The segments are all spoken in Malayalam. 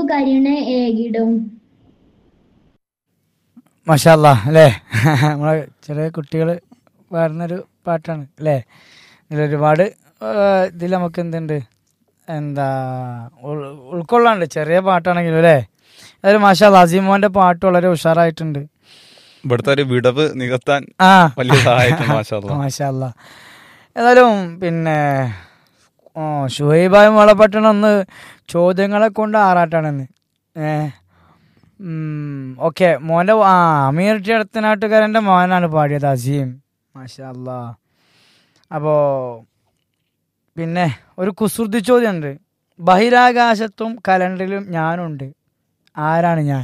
കരിണ ഏകിടും മഷാല്ല അല്ലേ നമ്മളെ ചെറിയ കുട്ടികൾ പാടുന്നൊരു പാട്ടാണ് അല്ലേ ഇതിൽ ഒരുപാട് ഇതിൽ നമുക്ക് എന്തുണ്ട് എന്താ ഉൾ- ഉൾക്കൊള്ളാണ്ട് ചെറിയ പാട്ടാണെങ്കിലും അല്ലേ അതായത് മാഷാ അസീമോന്റെ പാട്ട് വളരെ ഉഷാറായിട്ടുണ്ട് ഇവിടുത്തെ ഒരു വിടവ് നികത്താൻ ആ വലിയ സഹായിക്കുന്നു മാഷാ മാഷാല്ല ഏതായാലും പിന്നെ ഓ ഷുഹൈബായ് മുളപട്ടണം ഒന്ന് ചോദ്യങ്ങളെ കൊണ്ട് ആറാട്ടാണെന്ന് ഏ ഓക്കെ മോൻ്റെ ആ അമീർ ചേർത്തനാട്ടുകാരൻ്റെ മോനാണ് പാടിയത് അസീം മാഷാല്ല അപ്പോൾ പിന്നെ ഒരു കുസൃതി ചോദ്യമുണ്ട് ബഹിരാകാശത്തും കലണ്ടറിലും ഞാനുണ്ട് ആരാണ് ഞാൻ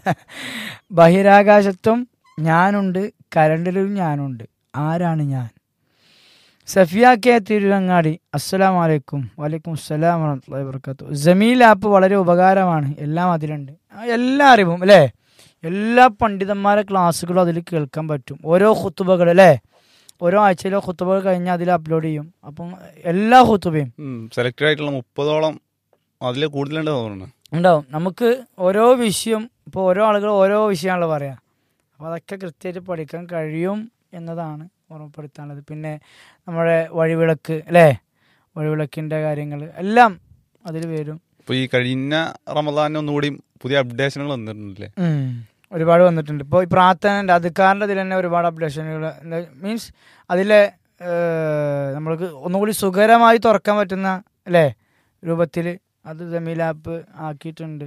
ബഹിരാകാശത്തും ഞാനുണ്ട് കലണ്ടറിലും ഞാനുണ്ട് ആരാണ് ഞാൻ സഫിയ കെ തിരുവങ്ങാടി അസ്സലാം വലൈക്കും വലൈക്കും അസ്സലാം വറഹ്മത്തുള്ളാഹി വബറകാതുഹു ജമീൽ ആപ്പ് വളരെ ഉപകാരമാണ് എല്ലാം അതിലുണ്ട് ആ, എല്ലാ അറിവും അല്ലേ എല്ലാ പണ്ഡിതന്മാരെ ക്ലാസ്സുകളും അതിൽ കേൾക്കാൻ പറ്റും ഓരോ ഹുത്തുബകൾ അല്ലേ ഓരോ ആഴ്ചയിലെ ഹുത്തുബകൾ കഴിഞ്ഞാൽ അതിൽ അപ്ലോഡ് ചെയ്യും അപ്പം എല്ലാ ഹുത്തുബയും സെലക്ടഡ് ആയിട്ടുള്ള മുപ്പതോളം അതിൽ കൂടുതലുണ്ട് തോന്നുന്നു ഉണ്ടാവും നമുക്ക് ഓരോ വിഷയം ഇപ്പോൾ ഓരോ ആളുകൾ ഓരോ വിഷയമാണല്ലോ പറയാ അപ്പോൾ അതൊക്കെ കൃത്യമായിട്ട് പഠിക്കാൻ കഴിയും എന്നതാണ് ഓർമ്മപ്പെടുത്താനുള്ളത് പിന്നെ നമ്മുടെ വഴിവിളക്ക് അല്ലേ വഴിവിളക്കിൻ്റെ കാര്യങ്ങൾ എല്ലാം അതിൽ വരും ഇപ്പൊ ഈ കഴിഞ്ഞ റമദാനിന് ഒന്നുകൂടി പുതിയ അപ്ഡേഷനുകൾ വന്നിട്ടുണ്ടല്ലേ ഉം. ഒരുപാട് വന്നിട്ടുണ്ട് ഇപ്പോൾ ഈ പ്രാർത്ഥനൻ്റെ അധികാറിൻ്റെ ഇതിൽ തന്നെ ഒരുപാട് അപ്ഡേഷനുകൾ മീൻസ് അതിലെ ഏഹ്, നമ്മൾക്ക് ഒന്നുകൂടി സുഖകരമായി തുറക്കാൻ പറ്റുന്ന അല്ലേ രൂപത്തിൽ അത് ജമീൽ ആപ്പ് ആക്കിയിട്ടുണ്ട്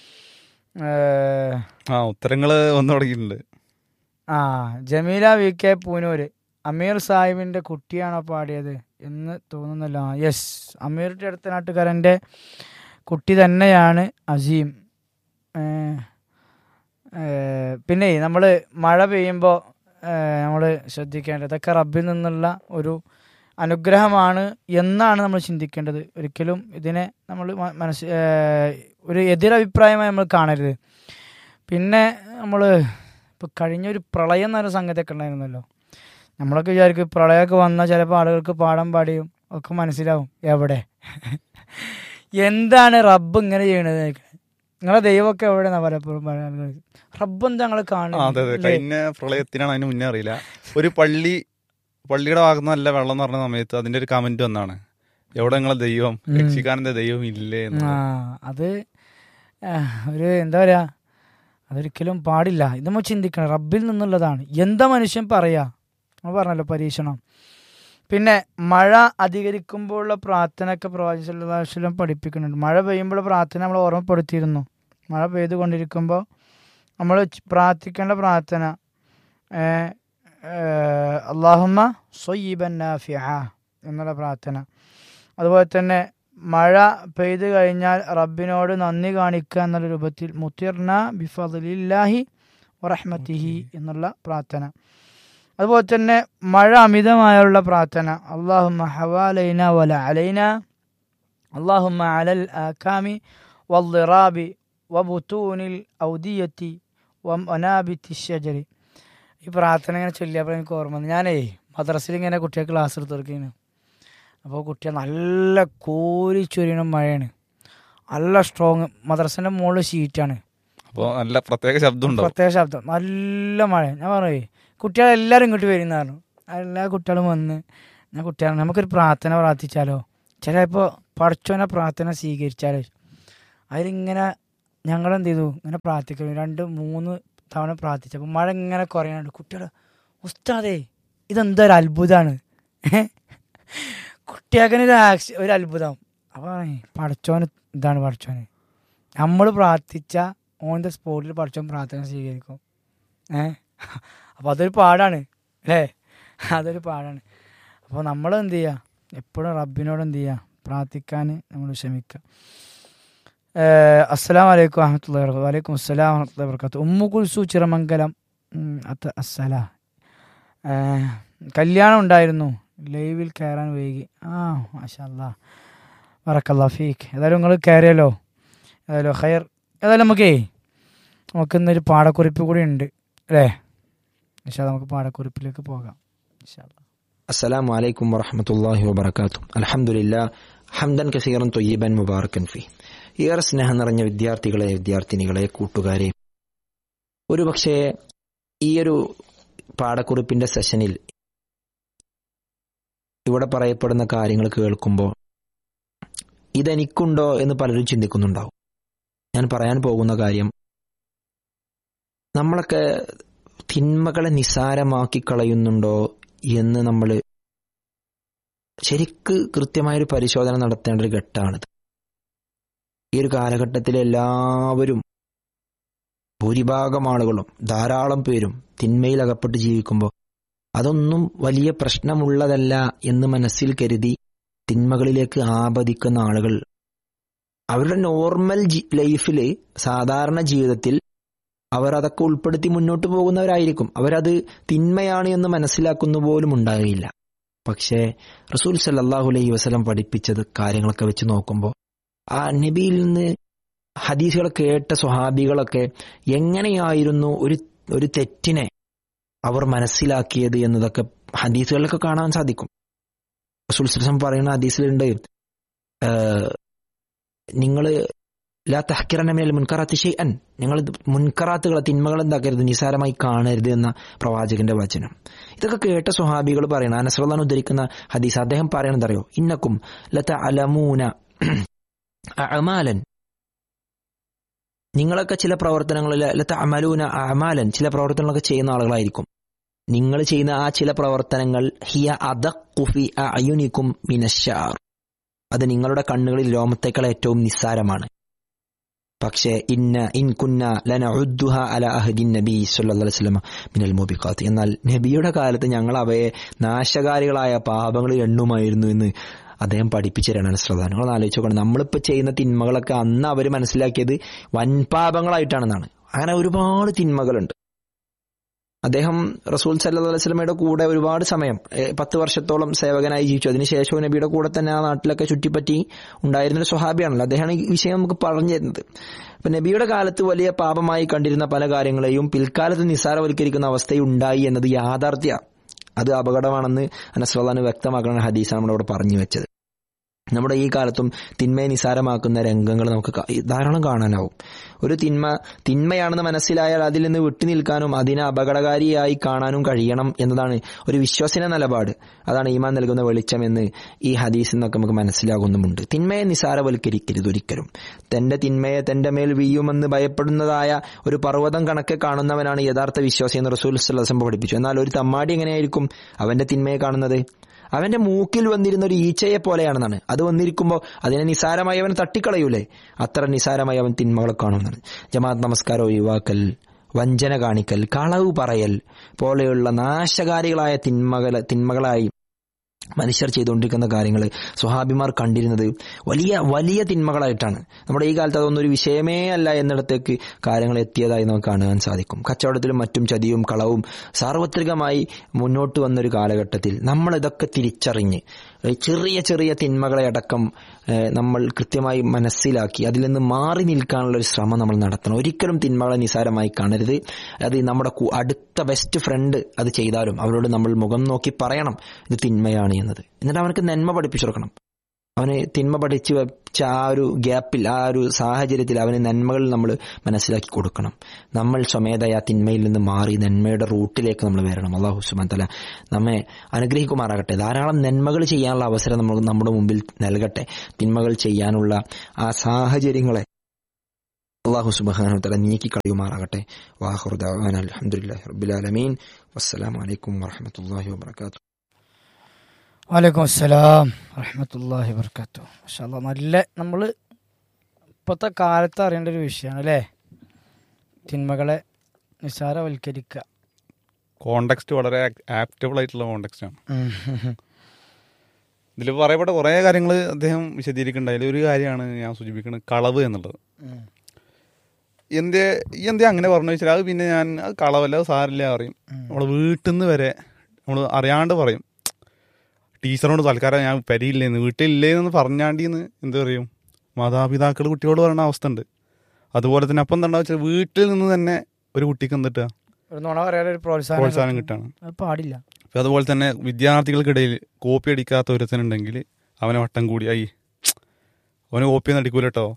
ഏഹ്, ആ ഉത്തരങ്ങള് വന്നു തുടങ്ങിയിട്ടുണ്ട് ആ ജമീല വി കെ പൂനൂര് അമീർ സാഹിബിന്റെ കുട്ടിയാണോ പാടിയത് എന്ന് തോന്നുന്നല്ലോ യെസ് അമീറിന്റെ അടുത്ത നാട്ടുകാരൻ്റെ കുട്ടി തന്നെയാണ് അസീം ഏ, ഏ, പിന്നെ നമ്മൾ മഴ പെയ്യുമ്പോൾ നമ്മൾ ശ്രദ്ധിക്കേണ്ടത് ഇതൊക്കെ റബ്ബിൽ നിന്നുള്ള ഒരു അനുഗ്രഹമാണ് എന്നാണ് നമ്മൾ ചിന്തിക്കേണ്ടത് ഒരിക്കലും ഇതിനെ നമ്മൾ മനസ്സ് ഏ, ഒരു എതിരഭിപ്രായമായി നമ്മൾ കാണരുത് പിന്നെ നമ്മൾ ഇപ്പോൾ കഴിഞ്ഞൊരു പ്രളയം എന്നൊരു സംഗതിയൊക്കെ ഉണ്ടായിരുന്നല്ലോ നമ്മളൊക്കെ വിചാരിക്കും പ്രളയമൊക്കെ വന്നാൽ ചിലപ്പോൾ ആളുകൾക്ക് പാഠം പാടിയും ഒക്കെ മനസ്സിലാവും എവിടെ എന്താണ് റബ്ബ് ഇങ്ങനെ ചെയ്യണത് നിങ്ങളെ ദൈവമൊക്കെ എവിടെയെന്നാ പലപ്പോഴും പറയുന്നത് റബ്ബ് എന്താ ഞങ്ങൾ ആ, അതെ അതെ കാണുന്നത് കഴിഞ്ഞ പ്രളയത്തിനാണ് അതിന് മുന്നേ അറിയില്ല ഒരു പള്ളി പള്ളിയുടെ ഭാഗത്ത് നല്ല വെള്ളം എന്ന് പറഞ്ഞ സമയത്ത് അതിന്റെ ഒരു കമന്റ് വന്നാണ് എവിടെ നിങ്ങളെ ദൈവം ഉം. രക്ഷിക്കാരന്റെ ദൈവം ഇല്ലേ എന്ന് ആ അത് ആ, ഒരു എന്താ പറയാ അതൊരിക്കലും പാടില്ല ഇത് നമ്മൾ ചിന്തിക്കണം റബ്ബിൽ നിന്നുള്ളതാണ് എന്താ മനുഷ്യൻ പറയാ നമ്മൾ പറഞ്ഞല്ലോ പരീക്ഷണം പിന്നെ മഴ അധികരിക്കുമ്പോഴുള്ള പ്രാർത്ഥനയൊക്കെ പ്രവാചകം പഠിപ്പിക്കുന്നുണ്ട് മഴ പെയ്യുമ്പോൾ പ്രാർത്ഥന നമ്മൾ ഓർമ്മപ്പെടുത്തിയിരുന്നു മഴ പെയ്തുകൊണ്ടിരിക്കുമ്പോൾ നമ്മൾ പ്രാർത്ഥിക്കേണ്ട പ്രാർത്ഥന അള്ളാഹുമ്മ സൊയ്യബൻ നാഫിഅ എന്നുള്ള പ്രാർത്ഥന അതുപോലെ തന്നെ മഴ പെയ്തു കഴിഞ്ഞാൽ റബ്ബിനോട് നന്ദി കാണിക്കുക എന്നുള്ള രൂപത്തിൽ മുത്തിർന ബിഫലില്ലാഹി വറഹ്മത്തിഹി എന്നുള്ള പ്രാർത്ഥന അതുപോലെ തന്നെ മഴ അമിതമായുള്ള പ്രാർത്ഥന അള്ളാഹുമ്മ ഹവാലൈന വല അലൈന അള്ളാഹുമ്മ അലൽ ആക്കാമി വല്ലിറാബി വബുത്തൂനിൽ ഔദിയത്തി വനാബിത്തി ഷജരി ഈ പ്രാർത്ഥന ഇങ്ങനെ ചൊല്ലിയപ്പോൾ എനിക്ക് ഓർമ്മ വന്നു ഞാനേ മദ്രസയിൽ ഇങ്ങനെ കുട്ടികൾക്ക് ക്ലാസ് എടുത്ത് കൊടുക്കുകയാണ് അപ്പോൾ കുട്ടിയെ നല്ല കോരിച്ചൊരിയണ മഴയാണ് നല്ല സ്ട്രോങ് മദ്രസൻ്റെ മുകളിൽ ഷീറ്റാണ് അപ്പൊ നല്ല പ്രത്യേക ശബ്ദം ഉണ്ടാവും പ്രത്യേക ശബ്ദം നല്ല മഴ ഞാൻ പറയേ കുട്ടികളെല്ലാവരും ഇങ്ങോട്ട് വരുന്ന പറഞ്ഞു എല്ലാ കുട്ടികളും വന്ന് ഞാൻ കുട്ടികൾ നമുക്കൊരു പ്രാർത്ഥന പ്രാർത്ഥിച്ചാലോ ചിലപ്പോൾ പഠിച്ചോനെ പ്രാർത്ഥന സ്വീകരിച്ചാലോ അതിലിങ്ങനെ ഞങ്ങളെന്ത് ചെയ്തു ഇങ്ങനെ പ്രാർത്ഥിക്കുന്നു രണ്ട് മൂന്ന് തവണ പ്രാർത്ഥിച്ചപ്പോൾ മഴ ഇങ്ങനെ കുറയാനുണ്ട് കുട്ടികൾ ഉസ്താദേ ഇതെന്താ ഒരു അത്ഭുതമാണ് കുട്ടിയാക്കന് ഒരു ആക്ഷൻ ഒരു അത്ഭുതം അപ്പോൾ പഠിച്ചോന് ഇതാണ് പഠിച്ചോന് നമ്മൾ പ്രാർത്ഥിച്ച ഓൺ ദ സ്പോട്ടിൽ പഠിച്ചോൻ പ്രാർത്ഥന സ്വീകരിക്കും ഏ അപ്പോൾ അതൊരു പാടാണ് അല്ലേ അതൊരു പാടാണ് അപ്പോൾ നമ്മൾ എന്ത് ചെയ്യുക എപ്പോഴും റബ്ബിനോട് എന്ത് ചെയ്യുക പ്രാർത്ഥിക്കാൻ നമ്മൾ ക്ഷമിക്കുക അസ്സലാം വലൈക്കും വറഹമത്തുള്ള വർക്കാത്തു വലൈക്കും അസ്സലാം വറഹമത്തുള്ള വർക്കാത്തു ഉമ്മു കുൽസു ചിറമംഗലം ഉം, അത്ത അസ്സല ഏ, കല്യാണം ഉണ്ടായിരുന്നു ലൈവിൽ കയറാൻ വൈകി ആ മാഷാ വറക്കല്ലാ ഫീക്ക് ഏതായാലും നിങ്ങൾ കയറിയല്ലോ ഏതായാലും ഹയർ ഏതായാലും നമുക്കേ നമുക്ക് ഇന്നൊരു പാടക്കുറിപ്പ് കൂടി ഉണ്ട് അല്ലേ പക്ഷേ നമുക്ക് പാടക്കുറിപ്പിലേക്ക് പോകാം ഇൻഷാ അല്ലാ. السلام عليكم ورحمة الله وبركاته الحمد لله حمدا كثيرا طيبا مباركا فيه ഏറെ സ്നേഹം നിറഞ്ഞ വിദ്യാർത്ഥികളെ വിദ്യാർത്ഥിനികളെ കൂട്ടുകാരെ ഒരുപക്ഷെ ഈ ഒരു പാഠക്കുറിപ്പിന്റെ സെഷനിൽ ഇവിടെ പറയപ്പെടുന്ന കാര്യങ്ങൾ കേൾക്കുമ്പോൾ ഇതെനിക്കുണ്ടോ എന്ന് പലരും ചിന്തിക്കുന്നുണ്ടാവും ഞാൻ പറയാൻ പോകുന്ന കാര്യം നമ്മളൊക്കെ തിന്മകളെ നിസാരമാക്കി കളയുന്നുണ്ടോ എന്ന് നമ്മൾ ശരിക്ക് കൃത്യമായൊരു പരിശോധന നടത്തേണ്ട ഒരു ഘട്ടമാണിത് ഈ ഒരു കാലഘട്ടത്തിൽ എല്ലാവരും ഭൂരിഭാഗം ആളുകളും ധാരാളം പേരും തിന്മയിൽ അകപ്പെട്ട് ജീവിക്കുമ്പോൾ അതൊന്നും വലിയ പ്രശ്നമുള്ളതല്ല എന്ന് മനസ്സിൽ കരുതി തിന്മകളിലേക്ക് ആപതിക്കുന്ന ആളുകൾ അവരുടെ നോർമൽ ലൈഫിൽ സാധാരണ ജീവിതത്തിൽ അവർ അതൊക്കെ ഉൾപ്പെടുത്തി മുന്നോട്ട് പോകുന്നവരായിരിക്കും അവരത് തിന്മയാണ് എന്ന് മനസ്സിലാക്കുന്ന പോലും ഉണ്ടാകില്ല പക്ഷേ റസൂൽ സല്ലാഹു അലൈഹി വസ്ലം പഠിപ്പിച്ചത് കാര്യങ്ങളൊക്കെ വെച്ച് നോക്കുമ്പോൾ ആ നബിയിൽ നിന്ന് ഹദീസുകൾ കേട്ട സ്വഹാബികളൊക്കെ എങ്ങനെയായിരുന്നു ഒരു ഒരു തെറ്റിനെ അവർ മനസ്സിലാക്കിയത് എന്നതൊക്കെ ഹദീസുകളിലൊക്കെ കാണാൻ സാധിക്കും റസൂൽ സലം പറയുന്ന ഹദീസിലുണ്ട് നിങ്ങൾ ലാ തഹ്കിറനമേൽ മുൻകറാത്ത് ഷെയ്അൻ നിങ്ങൾ മുൻകറാത്തുകളെ തിന്മകൾ എന്താക്കരുത് നിസാരമായി കാണരുത് എന്ന പ്രവാചകന്റെ വചനം ഇതൊക്കെ കേട്ട സ്വഹാബികൾ പറയണം അനസ്രദാൻ ഉദ്ധരിക്കുന്ന ഹദീസ് അദ്ദേഹം പറയണത് അറിയോ ഇന്നക്കും ലത അലമൂന അമാലൻ നിങ്ങളൊക്കെ ചില പ്രവർത്തനങ്ങളിൽ ലത്ത അമലൂന അമാലൻ ചില പ്രവർത്തനങ്ങളൊക്കെ ചെയ്യുന്ന ആളുകളായിരിക്കും നിങ്ങൾ ചെയ്യുന്ന ആ ചില പ്രവർത്തനങ്ങൾ ഹിയ അദഖുഫി അയുനിക്കും മിനശാർ അത് നിങ്ങളുടെ കണ്ണുകളിൽ രോമത്തേക്കാൾ ഏറ്റവും നിസ്സാരമാണ് പക്ഷേ ഇന്ന ഇൻ കുന്ന ലന ഉദ്ദുഹ അല അഹദിൻ നബി സല്ലല്ലാഹു അലൈഹി വസല്ലം മിനൽ മുബിഖാത്ത് എന്നാൽ നബിയുടെ കാലത്ത് ഞങ്ങൾ അവയെ നാശകാരികളായ പാപങ്ങൾ എണ്ണുമായിരുന്നു എന്ന് അദ്ദേഹം പഠിപ്പിച്ചു തരാനാണ് ശ്രദ്ധ നിങ്ങൾ ആലോചിച്ച് നോക്കണം നമ്മളിപ്പോൾ ചെയ്യുന്ന തിന്മകളൊക്കെ അന്ന് അവർ മനസ്സിലാക്കിയത് വൻപാപങ്ങളായിട്ടാണെന്നാണ് അങ്ങനെ ഒരുപാട് തിന്മകളുണ്ട് അദ്ദേഹം റസൂൽ സല്ലാ അലൈസ്ലമയുടെ കൂടെ ഒരുപാട് സമയം പത്ത് വർഷത്തോളം സേവകനായി ജീവിച്ചു അതിനുശേഷവും നബിയുടെ കൂടെ തന്നെ ആ നാട്ടിലൊക്കെ ചുറ്റിപ്പറ്റി ഉണ്ടായിരുന്ന സ്വഹാബിയാണല്ലോ അദ്ദേഹമാണ് ഈ വിഷയം നമുക്ക് പറഞ്ഞു തരുന്നത് അപ്പൊ നബിയുടെ കാലത്ത് വലിയ പാപമായി കണ്ടിരുന്ന പല കാര്യങ്ങളെയും പിൽക്കാലത്ത് നിസ്സാരവൽക്കരിക്കുന്ന അവസ്ഥയുണ്ടായി എന്നത് യാഥാർത്ഥ്യ അത് അപകടമാണെന്ന് അനസ്ലാന് വ്യക്തമാക്കുന്ന ഹദീസാണ് നമ്മളിവിടെ പറഞ്ഞു വെച്ചത് നമ്മുടെ ഈ കാലത്തും തിന്മയെ നിസാരമാക്കുന്ന രംഗങ്ങൾ നമുക്ക് ധാരാളം കാണാനാവും ഒരു തിന്മ തിന്മയാണെന്ന് മനസ്സിലായാൽ അതിൽ നിന്ന് വിട്ടു നിൽക്കാനും അതിനെ അപകടകാരിയായി കാണാനും കഴിയണം എന്നതാണ് ഒരു വിശ്വസന നിലപാട് അതാണ് ഈമാൻ നൽകുന്ന വെളിച്ചം എന്ന് ഈ ഹദീസിൽ നിന്നൊക്കെ നമുക്ക് മനസ്സിലാകുന്നുമുണ്ട് തിന്മയെ നിസാരവൽക്കരിക്കരുത് ഒരിക്കലും തന്റെ തിന്മയെ തന്റെ മേൽ വീയുമെന്ന് ഭയപ്പെടുന്നതായ ഒരു പർവ്വതം കണക്കെ കാണുന്നവനാണ് യഥാർത്ഥ വിശ്വാസി എന്ന് റസൂൽ സ്വലസം പഠിപ്പിച്ചു എന്നാൽ ഒരു തമ്മാടി എങ്ങനെയായിരിക്കും അവന്റെ തിന്മയെ കാണുന്നത് അവന്റെ മൂക്കിൽ വന്നിരുന്ന ഒരു ഈച്ചയെ പോലെയാണെന്നാണ് അത് വന്നിരിക്കുമ്പോൾ അതിനെ നിസാരമായി അവൻ തട്ടിക്കളയൂലേ അത്ര നിസാരമായി അവൻ തിന്മകളെ കാണുമെന്നാണ് ജമാഅത്ത് നമസ്കാരം ഒഴിവാക്കൽ വഞ്ചന കാണിക്കൽ കളവ് പറയൽ പോലെയുള്ള നാശകാരികളായ തിന്മകളെ തിന്മകളായി മനുഷ്യർ ചെയ്തുകൊണ്ടിരിക്കുന്ന കാര്യങ്ങൾ സ്വഹാബിമാർ കണ്ടിരുന്നത് വലിയ വലിയ തിന്മകളായിട്ടാണ് നമ്മുടെ ഈ കാലത്ത് അതൊന്നും ഒരു വിഷയമേ അല്ല എന്നിടത്തേക്ക് കാര്യങ്ങൾ എത്തിയതായി നമുക്ക് കാണുവാൻ സാധിക്കും കച്ചവടത്തിലും മറ്റും ചതിയും കളവും സാർവത്രികമായി മുന്നോട്ട് വന്നൊരു കാലഘട്ടത്തിൽ നമ്മൾ ഇതൊക്കെ തിരിച്ചറിഞ്ഞ് ചെറിയ ചെറിയ തിന്മകളെ അടക്കം നമ്മൾ കൃത്യമായി മനസ്സിലാക്കി അതിൽ നിന്ന് മാറി നിൽക്കാനുള്ള ഒരു ശ്രമം നമ്മൾ നടത്തണം ഒരിക്കലും തിന്മകളെ നിസാരമായി കാണരുത് അത് നമ്മുടെ അടുത്ത ബെസ്റ്റ് ഫ്രണ്ട് അത് ചെയ്താലും അവരോട് നമ്മൾ മുഖം നോക്കി പറയണം ഇത് തിന്മയാണ് എന്നത് എന്നിട്ട് അവനക്ക് നന്മ പഠിപ്പിച്ചു കൊടുക്കണം അവന് തിന്മ പഠിച്ച് വെച്ച ആ ഒരു ഗ്യാപ്പിൽ ആ ഒരു സാഹചര്യത്തിൽ അവന് നന്മകൾ നമ്മൾ മനസ്സിലാക്കി കൊടുക്കണം നമ്മൾ സ്വമേധയാ തിന്മയിൽ നിന്ന് മാറി നന്മയുടെ റൂട്ടിലേക്ക് നമ്മൾ വരണം അള്ളാഹു സുബാൻ തല നമ്മെ അനുഗ്രഹിക്കുമാറാകട്ടെ ധാരാളം നന്മകൾ ചെയ്യാനുള്ള അവസരം നമ്മൾ നമ്മുടെ മുമ്പിൽ നൽകട്ടെ തിന്മകൾ ചെയ്യാനുള്ള ആ സാഹചര്യങ്ങളെ അള്ളാഹു സുബാനു തല നീക്കി കളയുമാറാകട്ടെ വാഹുർദാൻ അലഹമുല്ലാ റബുലാലമീൻ വസ്സലാമലൈക്കും വാഹമത്തല്ലാഹി വാബർക്കാത്തു വലൈക്കും അസ്സലാം വറഹമത്തല്ലാഹി വർക്കാത്തു മാഷാ നല്ല നമ്മൾ ഇപ്പോഴത്തെ കാലത്ത് അറിയേണ്ട ഒരു വിഷയമാണ് അല്ലേ തിന്മകളെ നിസാരവൽക്കരിക്കുക കോണ്ടെക്സ്റ്റ് വളരെ ആപ്റ്റബിൾ ആയിട്ടുള്ള കോണ്ടെക്സ്റ്റ് ആണ് ഉം. ഇതിൽ പറയപ്പെട്ട കുറേ കാര്യങ്ങൾ അദ്ദേഹം വിശദീകരിക്കുന്നുണ്ട് അതിൽ ഒരു കാര്യമാണ് ഞാൻ സൂചിപ്പിക്കുന്നത് കളവ് എന്നുള്ളത് ഉം. എന്തേ ഈ എന്തേ അങ്ങനെ പറഞ്ഞു വെച്ചാൽ അത് പിന്നെ ഞാൻ അത് കളവല്ല അത് സാരില്ല പറയും നമ്മളെ വീട്ടിൽ നിന്ന് വരെ നമ്മൾ അറിയാണ്ട് പറയും ടീച്ചറോട് തൽക്കാലം ഞാൻ പരിയില്ലേന്ന് വീട്ടിലില്ലേന്ന് പറഞ്ഞാണ്ടിന്ന് എന്ത് പറയും മാതാപിതാക്കൾ കുട്ടിയോട് പറയുന്ന അവസ്ഥ ഉണ്ട് അതുപോലെ തന്നെ അപ്പം എന്താ വെച്ചാൽ വീട്ടിൽ നിന്ന് തന്നെ ഒരു കുട്ടിക്ക് എന്തിട്ടാ ഒരു നുണ പറയാൻ ഒരു പ്രോത്സാഹനം പ്രോത്സാഹനം കിട്ടും. കിട്ടാണ് അത് പാടില്ല അപ്പം അതുപോലെ തന്നെ വിദ്യാർത്ഥികൾക്കിടയിൽ കോപ്പി അടിക്കാത്ത ഒരുത്തനുണ്ടെങ്കിൽ അവനെ വട്ടം കൂടി ആയി അവന് കോപ്പി ഒന്നും അടിക്കൂല കേട്ടോ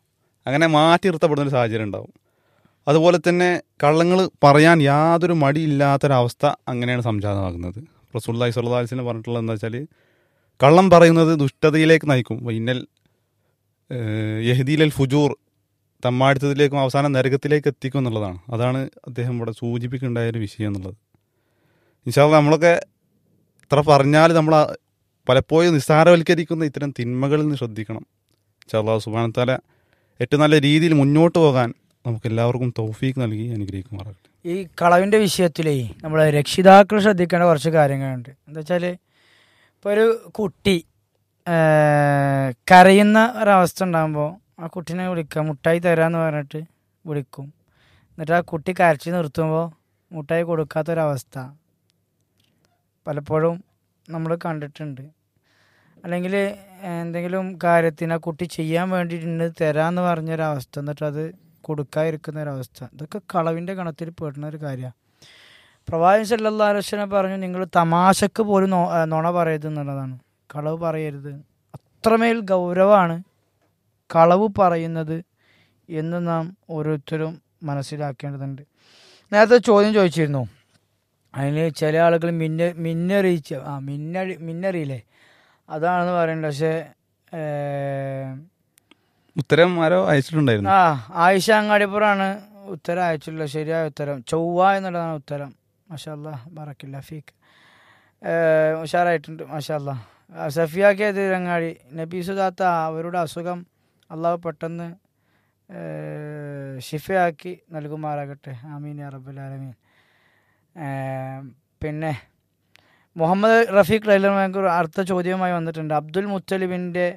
അങ്ങനെ മാറ്റി നിർത്തപ്പെടുന്ന ഒരു സാഹചര്യം ഉണ്ടാവും അതുപോലെ തന്നെ കള്ളങ്ങൾ പറയാൻ യാതൊരു മടിയില്ലാത്തൊരവസ്ഥ അങ്ങനെയാണ് സംജാതമാകുന്നത് റസൂല്ലായി സ്വല്ലാസിനെ പറഞ്ഞിട്ടുള്ളത് എന്താ വെച്ചാൽ കള്ളം പറയുന്നത് ദുഷ്ടതയിലേക്ക് നയിക്കും ഇന്നൽ യഹദീലൽ ഫുജൂർ തമ്മാടിത്തത്തിലേക്കും അവസാനം നരകത്തിലേക്ക് എത്തിക്കും എന്നുള്ളതാണ് അതാണ് അദ്ദേഹം ഇവിടെ സൂചിപ്പിക്കേണ്ടായ ഒരു വിഷയം എന്നുള്ളത് ഇൻഷാല്ല നമ്മളൊക്കെ ഇത്ര പറഞ്ഞാൽ നമ്മൾ ആ പലപ്പോഴും നിസ്സാരവൽക്കരിക്കുന്ന ഇത്തരം തിന്മകളിൽ നിന്ന് ശ്രദ്ധിക്കണം ഇൻഷാല്ലാ സുബാനത്താല ഏറ്റവും നല്ല രീതിയിൽ മുന്നോട്ട് പോകാൻ നമുക്ക് എല്ലാവർക്കും തൗഫീക്ക് നൽകി അനുഗ്രഹിക്കുമാറാകട്ടെ ഈ കളവിൻ്റെ വിഷയത്തിലേ നമ്മൾ രക്ഷിതാക്കൾ ശ്രദ്ധിക്കേണ്ട കുറച്ച് കാര്യങ്ങളുണ്ട് എന്താ വെച്ചാൽ ഇപ്പോൾ ഒരു കുട്ടി ആ, കരയുന്ന ഒരവസ്ഥ ഉണ്ടാകുമ്പോൾ ആ കുട്ടീനെ വിളിക്കുക മുട്ടായി തരാമെന്ന് പറഞ്ഞിട്ട് വിളിക്കും എന്നിട്ട് ആ കുട്ടി കരച്ച് നിർത്തുമ്പോൾ മുട്ടായി കൊടുക്കാത്തൊരവസ്ഥ പലപ്പോഴും നമ്മൾ കണ്ടിട്ടുണ്ട് അല്ലെങ്കിൽ എന്തെങ്കിലും കാര്യത്തിന് ആ കുട്ടി ചെയ്യാൻ വേണ്ടിയിട്ടുണ്ട് തരാമെന്ന് പറഞ്ഞൊരവസ്ഥ എന്നിട്ട് അത് കൊടുക്കാതിരിക്കുന്ന ഒരവസ്ഥ ഇതൊക്കെ കളവിൻ്റെ ഗണത്തിൽ പെടുന്ന ഒരു കാര്യമാണ് പ്രവാചകൻ സല്ലല്ലാഹു അലൈഹി വസല്ലം പറഞ്ഞു നിങ്ങൾ തമാശക്ക് പോലും നോ- ആ, നുണ പറയരുത് എന്നുള്ളതാണ് കളവ് പറയരുത് അത്രമേൽ ഗൗരവമാണ് കളവ് പറയുന്നത് എന്ന് നാം ഓരോരുത്തരും മനസ്സിലാക്കേണ്ടതുണ്ട് നേരത്തെ ചോദ്യം ചോദിച്ചിരുന്നു അതിന് ചില ആളുകൾ മിന്ന മിന്നറിയിച്ച ആ മിന്നറി മിന്നറിയില്ലേ അതാണെന്ന് പറയുന്നത് പക്ഷേ ഏഹ്, ഉത്തരം ആരോ അയച്ചിട്ടുണ്ടായിരുന്നു ആ ആയിഷ അങ്ങാടിപ്പുറാണ് ഉത്തരം അയച്ചിട്ടുള്ളത് ശരിയായ ഉത്തരം ചൊവ്വ എന്നുള്ളതാണ് ഉത്തരം മഷാല്ല ബറക്കില്ല ഫീക്ക് ഏഹ് ഉഷാറായിട്ടുണ്ട് മഷാല്ല സഫിയാക്കിയ തിരങ്ങാടി നബീസുദാത്ത അവരുടെ അസുഖം അള്ളാഹു പെട്ടെന്ന് ഏഹ് ഷിഫയാക്കി നൽകുമാറാകട്ടെ ആമീൻ യാ റബ്ബൽ ആലമീൻ ഏഹ് പിന്നെ മുഹമ്മദ് റഫീഖ് റൈലർ ബാങ്കൂർ അടുത്ത ചോദ്യവുമായി വന്നിട്ടുണ്ട് അബ്ദുൽ മുത്തലിബിൻ്റെ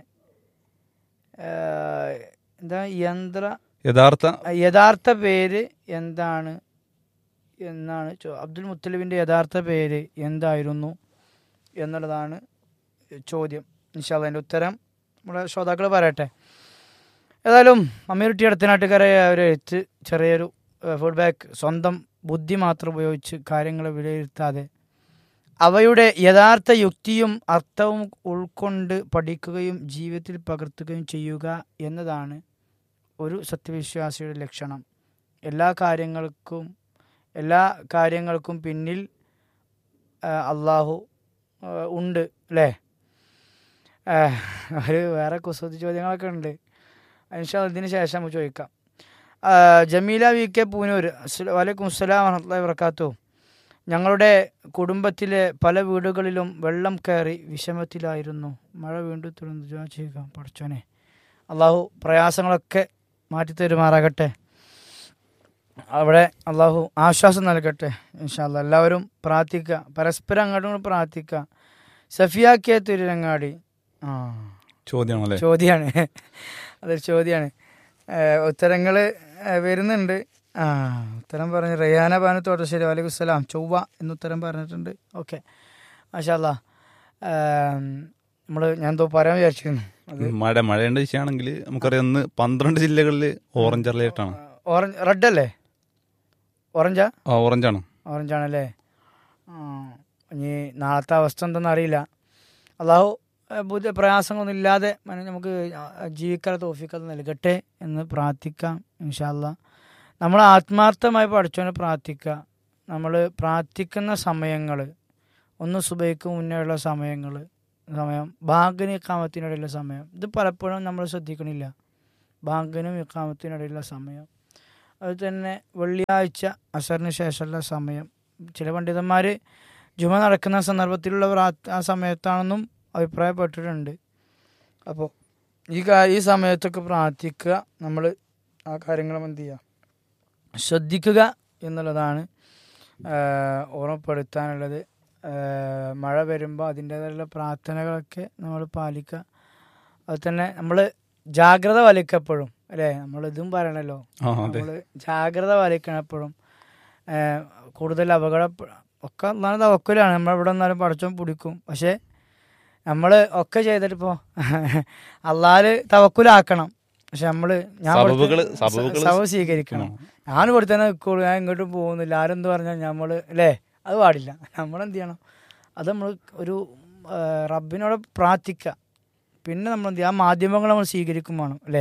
ഏഹ് എന്താ യന്ത്ര യഥാർത്ഥ യഥാർത്ഥ പേര് എന്താണ് എന്നാണ് ചോ- അബ്ദുൽ മുത്തലിബിൻ്റെ യഥാർത്ഥ പേര് എന്തായിരുന്നു എന്നുള്ളതാണ് ചോദ്യം ഇൻഷാല്ല അതിൻ്റെ ഉത്തരം നമ്മുടെ ശ്രോതാക്കൾ പറയട്ടെ ഏതായാലും അമീറുട്ടി അടുത്തനാട്ടുകാരെ ഒരു എഴുത്ത് ചെറിയൊരു ഫീഡ്ബാക്ക് സ്വന്തം ബുദ്ധി മാത്രം ഉപയോഗിച്ച് കാര്യങ്ങളെ വിലയിരുത്താതെ അവയുടെ യഥാർത്ഥ യുക്തിയും അർത്ഥവും ഉൾക്കൊണ്ട് പഠിക്കുകയും ജീവിതത്തിൽ പകർത്തുകയും ചെയ്യുക എന്നതാണ് ഒരു സത്യവിശ്വാസിയുടെ ലക്ഷണം എല്ലാ കാര്യങ്ങൾക്കും എല്ലാ കാര്യങ്ങൾക്കും പിന്നിൽ ആ, അള്ളാഹു ആ, ഉണ്ട് അല്ലേ ആ, ഒരു വേറെ കുസൃതി ചോദ്യങ്ങളൊക്കെ ഉണ്ട് ഇൻഷാ അല്ലാ ഇതിന് ശേഷം നമുക്ക് ചോദിക്കാം ആ, ജമീല വി കെ പൂനൂർ അസ്സല- വലൈക്കും അസ്സലാം വറഹ്മത്തുള്ളാഹി വബറകാതുഹു ഞങ്ങളുടെ കുടുംബത്തിലെ പല വീടുകളിലും വെള്ളം കയറി വിഷമത്തിലായിരുന്നു മഴ വീണ്ടും തുടർന്ന് ദുആ ചെയ്യുക പഠിച്ചോനെ അള്ളാഹു പ്രയാസങ്ങളൊക്കെ മാറ്റിത്തരുമാറാകട്ടെ അവിടെ അള്ളാഹു ആശ്വാസം നൽകട്ടെ ഇൻഷാല്ല എല്ലാവരും പ്രാർത്ഥിക്കുക പരസ്പരം അങ്ങോട്ടും ഇങ്ങോട്ടും പ്രാർത്ഥിക്കുക സഫിയാക്കിയ തിരുരങ്ങാടി ആ ചോദ്യമാണല്ലേ ചോദ്യമാണ് അതൊരു ചോദ്യമാണ് ഉത്തരങ്ങൾ വരുന്നുണ്ട് ആ ഉത്തരം പറഞ്ഞു റയാന ബാനു തോട്ടശ്ശേരി വലൈക്കും സ്സലാം ചൊവ്വ എന്ന് ഉത്തരം പറഞ്ഞിട്ടുണ്ട് ഓക്കെ മാഷാല്ല നമ്മൾ ഞാൻ എന്തോ പറയാൻ വിചാരിച്ചിരുന്നു അത് മഴ മഴയുടെ വിഷയമാണെങ്കിൽ നമുക്കറിയാം ഇന്ന് പന്ത്രണ്ട് ജില്ലകളിൽ ഓറഞ്ച് അലേർട്ടാണ് ഓറഞ്ച് റെഡ് അല്ലേ ഓറഞ്ചാ ആ ഓറഞ്ചാണ് ഓറഞ്ച് ആണല്ലേ ആ, ഇനി നാളത്തെ അവസ്ഥ എന്തെന്ന് അറിയില്ല അള്ളാഹു ഏഹ്, ബുദ്ധി പ്രയാസങ്ങളൊന്നും ഇല്ലാതെ മന- നമുക്ക് ജീവിക്കാതെ തോഫിക്കാതെ നൽകട്ടെ എന്ന് പ്രാർത്ഥിക്കാം ഇൻഷാല്ല നമ്മൾ ആത്മാർത്ഥമായി പഠിച്ചവനെ പ്രാർത്ഥിക്കുക നമ്മൾ പ്രാർത്ഥിക്കുന്ന സമയങ്ങൾ ഒന്ന് സുബൈക്ക് മുന്നേയുള്ള സമയങ്ങൾ സമയം ബാങ്കിന് ഇക്കാമത്തിനിടയിലുള്ള സമയം ഇത് പലപ്പോഴും നമ്മൾ ശ്രദ്ധിക്കണില്ല ബാങ്കിനും ഇക്കാമത്തിനിടയിലുള്ള സമയം അത് തന്നെ വെള്ളിയാഴ്ച അസറിന് ശേഷമുള്ള സമയം ചില പണ്ഡിതന്മാർ ജുമ നടക്കുന്ന സന്ദർഭത്തിലുള്ള പ്രാർത്ഥ ആ സമയത്താണെന്നും അഭിപ്രായപ്പെട്ടിട്ടുണ്ട് അപ്പോൾ ഈ കാ ഈ സമയത്തൊക്കെ പ്രാർത്ഥിക്കുക നമ്മൾ ആ കാര്യങ്ങളും എന്ത് ചെയ്യുക ശ്രദ്ധിക്കുക എന്നുള്ളതാണ് ആഹ് ഓർമ്മപ്പെടുത്താനുള്ളത് ആഹ് മഴ വരുമ്പോൾ അതിൻ്റേതായുള്ള പ്രാർത്ഥനകളൊക്കെ നമ്മൾ പാലിക്കുക അത് തന്നെ നമ്മൾ ജാഗ്രത പാലിക്കപ്പോഴും അല്ലേ നമ്മൾ ഇതും പറയണല്ലോ ആ അതെ നമ്മൾ ജാഗ്രത പാലിക്കണം എപ്പോഴും ഏഹ് കൂടുതൽ അപകട ഒക്കെ ഒന്നാണ് തവക്കലാണ് നമ്മളിവിടെ നിന്നാലും പടച്ചോൻ പിടിക്കും പക്ഷേ നമ്മൾ ഒക്കെ ചെയ്തിട്ടിപ്പോൾ അള്ളാല് തവക്കുലാക്കണം പക്ഷെ നമ്മൾ ഞാൻ സബബുകള്- കൊടുത്ത- സബബുകള് സബബ് സ്വീകരിക്കണം ഞാൻ ഇവിടെ തന്നെ നിൽക്കുള്ളൂ ഞാൻ ഇങ്ങോട്ടും പോകുന്നില്ല ആരെന്ത് പറഞ്ഞാൽ നമ്മൾ അല്ലേ അത് പാടില്ല നമ്മളെന്ത് ചെയ്യണം അത് നമ്മൾ ഒരു ആ, റബ്ബിനോട് പ്രാർത്ഥിക്കുക പിന്നെ നമ്മൾ എന്ത് ചെയ്യുക ആ മാധ്യമങ്ങൾ നമ്മൾ സ്വീകരിക്കും വേണം അല്ലേ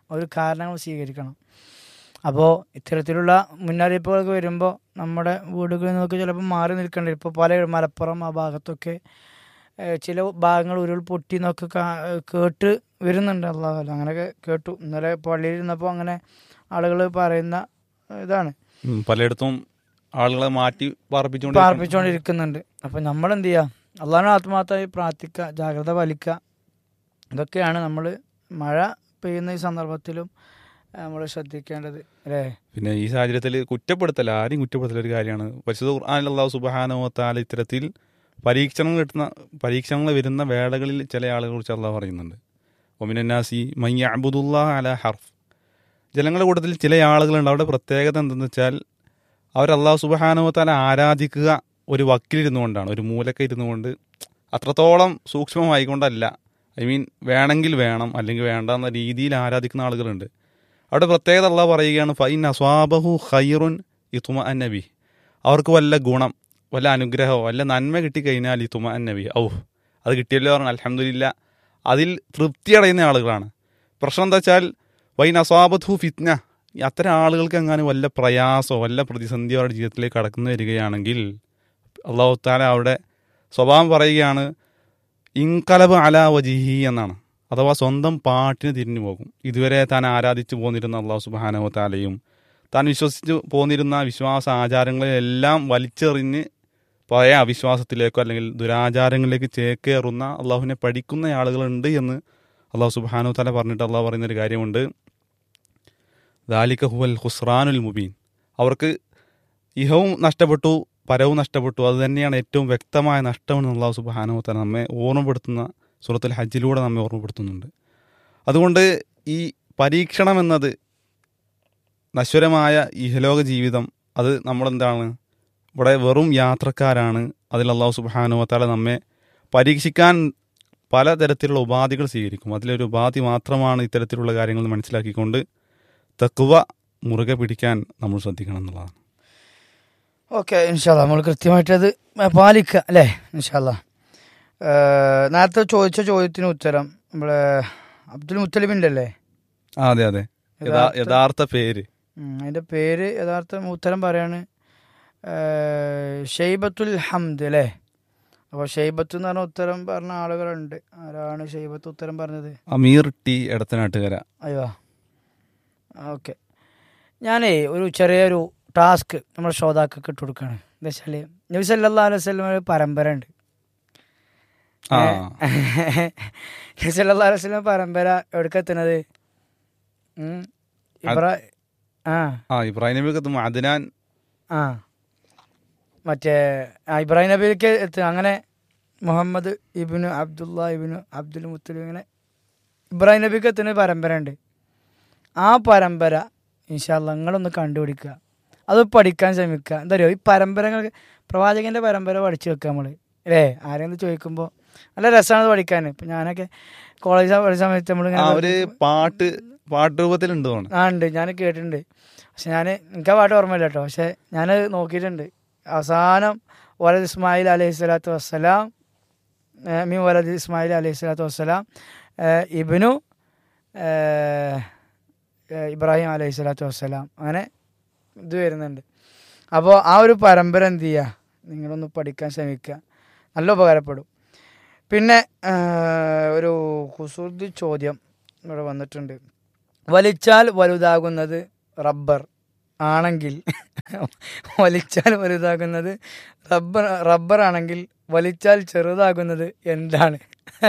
ഒരു കാരണങ്ങൾ സ്വീകരിക്കണം അപ്പോൾ ഇത്തരത്തിലുള്ള മുന്നറിയിപ്പുകളൊക്കെ വരുമ്പോൾ നമ്മുടെ വീടുകളിൽ നിന്നൊക്കെ ചിലപ്പോൾ മാറി നിൽക്കേണ്ടി വരും ഇപ്പോൾ പല മലപ്പുറം ആ ഭാഗത്തൊക്കെ ഏഹ്, ചില ഭാഗങ്ങൾ ഉരുൾ പൊട്ടി എന്നൊക്കെ കാ- കേട്ട് വരുന്നുണ്ട് അള്ളാഹു അങ്ങനെയൊക്കെ കേട്ടു ഇന്നലെ പള്ളിയിൽ ഇരുന്നപ്പോൾ അങ്ങനെ ആളുകൾ പറയുന്ന ഇതാണ് ഉം, പലയിടത്തും ആളുകളെ മാറ്റി പാർപ്പിച്ചുകൊണ്ട് പാർപ്പിച്ചുകൊണ്ടിരിക്കുന്നുണ്ട് അപ്പം നമ്മൾ എന്ത് ചെയ്യുക അള്ളാഹിനെ ആത്മാർത്ഥമായി പ്രാർത്ഥിക്കുക ജാഗ്രത പാലിക്കുക ഇതൊക്കെയാണ് നമ്മൾ മഴ പെയ്യുന്ന ഈ സന്ദർഭത്തിലും നമ്മൾ ശ്രദ്ധിക്കേണ്ടത് അല്ലേ പിന്നെ ഈ സാഹചര്യത്തിൽ കുറ്റപ്പെടുത്തൽ ആരെയും കുറ്റപ്പെടുത്തൽ ഒരു കാര്യമാണ് പരിശുദ്ധ ഖുർആനിൽ അള്ളാഹു സുബാനോത്താല ഇത്തരത്തിൽ പരീക്ഷണങ്ങൾ കിട്ടുന്ന പരീക്ഷണങ്ങൾ വരുന്ന വേളകളിൽ ചില ആളുകളെ കുറിച്ച് അള്ളാഹ് പറയുന്നുണ്ട് ഒമിനാസി മയ്യ അബുദുല്ലാ അല ഹർഫ് ജനങ്ങളുടെ കൂട്ടത്തിൽ ചില ആളുകളുണ്ട് അവരുടെ പ്രത്യേകത എന്തെന്ന് വെച്ചാൽ അവർ അള്ളാഹു സുബാനോത്താല ആരാധിക്കുക ഒരു വക്കിലിരുന്നു കൊണ്ടാണ് ഒരു മൂലക്ക ഇരുന്നു കൊണ്ട് അത്രത്തോളം സൂക്ഷ്മമായിക്കൊണ്ടല്ല ഐ മീൻ വേണമെങ്കിൽ വേണം അല്ലെങ്കിൽ വേണ്ട എന്ന രീതിയിൽ ആരാധിക്കുന്ന ആളുകളുണ്ട് അവിടെ പ്രത്യേകത അള്ളാഹ് പറയുകയാണ് ഫൈൻ അസ്വാബഹു ഖൈറുൻ ഇതുമ അന്നബി അവർക്ക് വല്ല ഗുണം വല്ല അനുഗ്രഹമോ വല്ല നന്മ കിട്ടിക്കഴിഞ്ഞാൽ ഇതുമ അന്നബി ഔ അത് കിട്ടിയല്ലോ പറഞ്ഞു അലഹമില്ല അതിൽ തൃപ്തി അടയുന്ന ആളുകളാണ് പ്രശ്നം എന്താ വെച്ചാൽ വൈൻ അസ്വാബത്തു ഫിത്ന ഈ അത്തരം ആളുകൾക്ക് എങ്ങാനും വല്ല പ്രയാസമോ വല്ല പ്രതിസന്ധിയോ അവരുടെ ജീവിതത്തിലേക്ക് കടന്നു വരികയാണെങ്കിൽ അള്ളാഹു താല അവിടെ സ്വഭാവം പറയുകയാണ് ഇൻകലബ് അല വജിഹി എന്നാണ് അഥവാ സ്വന്തം പാട്ടിന് തിരിഞ്ഞു പോകും ഇതുവരെ താൻ ആരാധിച്ചു പോന്നിരുന്ന അള്ളാഹു സുബാനവ താലയും താൻ വിശ്വസിച്ച് പോന്നിരുന്ന വിശ്വാസ ആചാരങ്ങളെല്ലാം വലിച്ചെറിഞ്ഞ് പഴയ അവിശ്വാസത്തിലേക്കോ അല്ലെങ്കിൽ ദുരാചാരങ്ങളിലേക്ക് ചേക്കേറുന്ന അള്ളാഹുവിനെ പഠിക്കുന്ന ആളുകളുണ്ട് എന്ന് അള്ളാഹു സുബാനു താല പറഞ്ഞിട്ട് അള്ളാഹു പറയുന്നൊരു കാര്യമുണ്ട് ദാലിക ഹുവൽ ഹുസ്റാനുൽ മുബീൻ അവർക്ക് ഇഹവും നഷ്ടപ്പെട്ടു പരവും നഷ്ടപ്പെട്ടു അത് തന്നെയാണ് ഏറ്റവും വ്യക്തമായ നഷ്ടമെന്ന് അള്ളാഹു സുബാനു താല നമ്മെ ഓർമ്മപ്പെടുത്തുന്ന സൂറത്തുൽ ഹജ്ജിലൂടെ നമ്മെ ഓർമ്മപ്പെടുത്തുന്നുണ്ട് അതുകൊണ്ട് ഈ പരീക്ഷണം എന്നത് നശ്വരമായ ഇഹലോക ജീവിതം അത് നമ്മളെന്താണ് ഇവിടെ വെറും യാത്രക്കാരാണ് അതിൽ അള്ളാഹു സുബാനുവത്താല നമ്മെ പരീക്ഷിക്കാൻ പലതരത്തിലുള്ള ഉപാധികൾ സ്വീകരിക്കും അതിലൊരു ഉപാധി മാത്രമാണ് ഇത്തരത്തിലുള്ള കാര്യങ്ങൾ മനസ്സിലാക്കിക്കൊണ്ട് തക്കുവ മുറുകെ പിടിക്കാൻ നമ്മൾ ശ്രദ്ധിക്കണം എന്നുള്ളതാണ് ഓക്കെ ഇൻഷാല്ല നമ്മൾ കൃത്യമായിട്ടത് പാലിക്കുക അല്ലേ ഇൻഷാല്ല നേരത്തെ ചോദിച്ച ചോദ്യത്തിന് ഉത്തരം നമ്മളെ അബ്ദുൽ മുത്തലിബിൻ്റെ അല്ലേ ആ അതെ അതെ യഥാ- യഥാർത്ഥ- യഥാർത്ഥ പേര് ഉം, അതിന്റെ പേര് യഥാർത്ഥ ഉത്തരം പറയാണ് ഏഹ്, ഷെയ്ബത്തുൽ ഹംദ് അല്ലേ അപ്പോൾ ഷെയ്ബത്ത് എന്ന് പറഞ്ഞ ഉത്തരം പറഞ്ഞ ആളുകളുണ്ട് ആരാണ് ഷെയ്ബത്ത് ഉത്തരം പറഞ്ഞത് അമീർ ടി എടത്തനാട്ടുകര അയ്യോ ഓക്കെ ഞാനേ ഒരു ചെറിയൊരു ടാസ്ക് നമ്മുടെ ശ്രോതാക്കൾക്ക് ഇട്ട് കൊടുക്കുകയാണ് എന്താ വെച്ചാൽ നബി സല്ലാ അലൈഹി വസല്ലം ഒരു പരമ്പര ഉണ്ട് ആ നബി സല്ലാ അലൈഹി വസല്ലം പരമ്പര എവിടേക്കെത്തുന്നത് ഉം, ഇബ്രാ ആ ആ ഇബ്രാഹിം നബി കത്തും അദ്നാൻ ആ മറ്റേ ആ, ഇബ്രാഹിം നബിക്ക് എത്തി അങ്ങനെ മുഹമ്മദ് ഇബിനു അബ്ദുള്ള ഇബിനു അബ്ദുൽ മുത്തലിബ് ഇങ്ങനെ ഇബ്രാഹിം നബിക്ക് എത്തുന്ന ഒരു പരമ്പര ഉണ്ട് ആ പരമ്പര ഇൻഷാല്ല നിങ്ങളൊന്ന് കണ്ടുപിടിക്കുക അത് പഠിക്കാൻ ശ്രമിക്കുക എന്താ പറയുക ഈ പരമ്പരകൾ പ്രവാചകൻ്റെ പരമ്പര പഠിച്ചു വെക്കുക നമ്മൾ അല്ലേ ആരെങ്കിലും ചോദിക്കുമ്പോൾ നല്ല രസമാണ് പഠിക്കാൻ ഇപ്പം ഞാനൊക്കെ കോളേജ് പഠിച്ച സമയത്ത് ആ ഒരു നമ്മളിങ്ങനെ പാട്ട് പാട്ട് രൂപത്തിലുണ്ട് തോന്നുന്നു ആ ഉണ്ട് ഞാൻ കേട്ടിട്ടുണ്ട് പക്ഷെ ഞാൻ എനിക്ക് ആ പാട്ട് ഓർമ്മയില്ല കേട്ടോ പക്ഷെ ഞാൻ നോക്കിയിട്ടുണ്ട് അവസാനം വലത് ഇസ്മായിൽ അലൈഹി സ്വലാത്തു വസ്സലാം ഏഹ് മീൻ വലത് ഇസ്മായിൽ അലൈഹി സ്വലാത്തു വസ്സലാം ഏഹ് ഇബിനു ഏഹ് ഏഹ് ഇബ്രാഹിം അലൈഹി സ്വലാത്തു വസ്സലാം അങ്ങനെ ഇത് വരുന്നുണ്ട് അപ്പോൾ ആ ഒരു പരമ്പര എന്ത് ചെയ്യുക നിങ്ങളൊന്ന് പഠിക്കാൻ ശ്രമിക്കുക നല്ല ഉപകാരപ്പെടും പിന്നെ ഏഹ് ഒരു കുസൃതി ചോദ്യം ഇവിടെ വന്നിട്ടുണ്ട് വലിച്ചാൽ വലുതാകുന്നത് റബ്ബർ ആണെങ്കിൽ വലിച്ചാൽ വലുതാകുന്നത് റബ്ബർ റബ്ബർ ആണെങ്കിൽ വലിച്ചാൽ ചെറുതാകുന്നത് എന്താണ്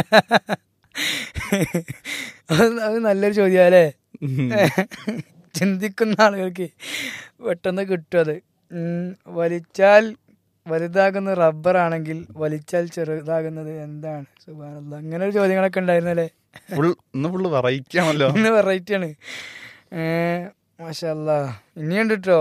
അത് അത് നല്ലൊരു ചോദ്യം അല്ലേ ചിന്തിക്കുന്ന ആളുകൾക്ക് പെട്ടെന്ന് കിട്ടും അത് ഉം, വലിച്ചാൽ വലുതാകുന്ന റബ്ബർ ആണെങ്കിൽ വലിച്ചാൽ ചെറുതാകുന്നത് എന്താണ് സുബാനല്ല അങ്ങനെ ഒരു ചോദ്യങ്ങളൊക്കെ ഉണ്ടായിരുന്നല്ലേ ഫുൾ ഇന്ന് ഫുള്ള് വെറൈറ്റി ആണല്ലോ ഇന്ന് വെറൈറ്റി ആണ് മാഷല്ല ഇനിയുണ്ട് കേട്ടോ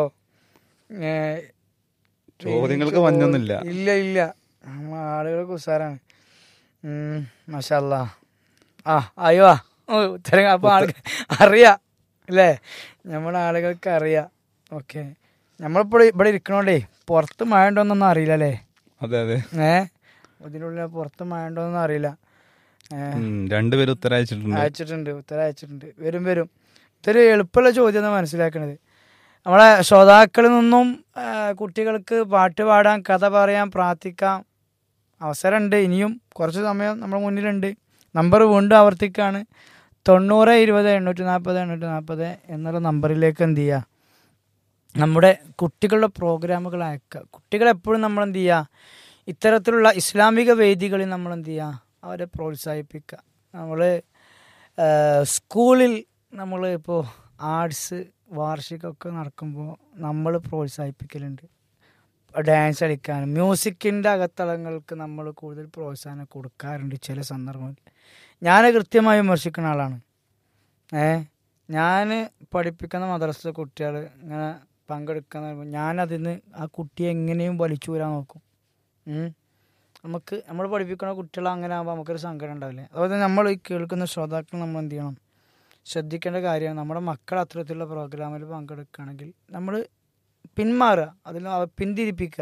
ചോദ്യങ്ങൾക്ക് മഞ്ഞൊന്നുമില്ല ഇല്ല ഇല്ല നമ്മ ആളുകൾക്ക് ഉസാറാണ് മാഷല്ല ആ അയ്യോ ഓ ഉത്തരം അപ്പൊ ആൾക്ക് അറിയാം അല്ലേ നമ്മുടെ ആളുകൾക്ക് അറിയാം ഓക്കെ നമ്മളിപ്പോൾ ഇവിടെ ഇരിക്കണോണ്ടേ പുറത്ത് മഴ ഉണ്ടോന്നൊന്നും അറിയില്ല അല്ലേ അതെ അതെ ഏ ഇതിനുള്ളിൽ പുറത്ത് മഴ ഉണ്ടോന്നൊന്നും അറിയില്ല ഏ ഉം, രണ്ടുപേരും ഉത്തരം അയച്ചിട്ടുണ്ട് അയച്ചിട്ടുണ്ട് ഉത്തരം അയച്ചിട്ടുണ്ട് വരും വരും ഇതൊരു എളുപ്പമുള്ള ചോദ്യം എന്ന് മനസ്സിലാക്കണത് നമ്മളെ ശ്രോതാക്കളിൽ നിന്നും ആ, കുട്ടികൾക്ക് പാട്ട് പാടാൻ കഥ പറയാൻ പ്രാർത്ഥിക്കാം അവസരമുണ്ട് ഇനിയും കുറച്ച് സമയം നമ്മുടെ മുന്നിലുണ്ട് നമ്പർ വീണ്ടും ആവർത്തിക്കുകയാണ് തൊണ്ണൂറ് ഇരുപത് എണ്ണൂറ്റി നാൽപ്പത് എണ്ണൂറ്റി നാൽപ്പത് എന്നുള്ള നമ്പറിലേക്ക് എന്ത് ചെയ്യുക നമ്മുടെ കുട്ടികളുടെ പ്രോഗ്രാമുകൾ അയക്കുക കുട്ടികളെ എപ്പോഴും നമ്മൾ എന്ത് ചെയ്യുക ഇത്തരത്തിലുള്ള ഇസ്ലാമിക വേദികളിൽ നമ്മൾ എന്ത് ചെയ്യുക അവരെ പ്രോത്സാഹിപ്പിക്കുക നമ്മൾ സ്കൂളിൽ നമ്മൾ ഇപ്പോൾ ആർട്സ് വാർഷികമൊക്കെ നടക്കുമ്പോൾ നമ്മൾ പ്രോത്സാഹിപ്പിക്കലുണ്ട് ഡാൻസ് കളിക്കാനും മ്യൂസിക്കിൻ്റെ അകത്തളങ്ങൾക്ക് നമ്മൾ കൂടുതൽ പ്രോത്സാഹനം കൊടുക്കാറുണ്ട് ചില സന്ദർഭങ്ങളിൽ ഞാൻ കൃത്യമായി വിമർശിക്കുന്ന ആളാണ് ഏ ഞാൻ പഠിപ്പിക്കുന്ന മദ്രസ കുട്ടികൾ ഇങ്ങനെ പങ്കെടുക്കുന്ന ഞാനതിന് ആ കുട്ടിയെ എങ്ങനെയും വലിച്ചു വരാൻ നോക്കും ഉം. നമുക്ക് നമ്മൾ പഠിപ്പിക്കുന്ന കുട്ടികൾ അങ്ങനെ ആകുമ്പോൾ നമുക്കൊരു സങ്കടം ഉണ്ടാവില്ലേ അതുപോലെ തന്നെ നമ്മൾ ഈ കേൾക്കുന്ന ശ്രോതാക്കൾ നമ്മൾ എന്ത് ചെയ്യണം ശ്രദ്ധിക്കേണ്ട കാര്യമാണ് നമ്മുടെ മക്കൾ അത്തരത്തിലുള്ള പ്രോഗ്രാമിൽ പങ്കെടുക്കുകയാണെങ്കിൽ നമ്മൾ പിന്മാറുക അതിൽ അവ- പിന്തിരിപ്പിക്കുക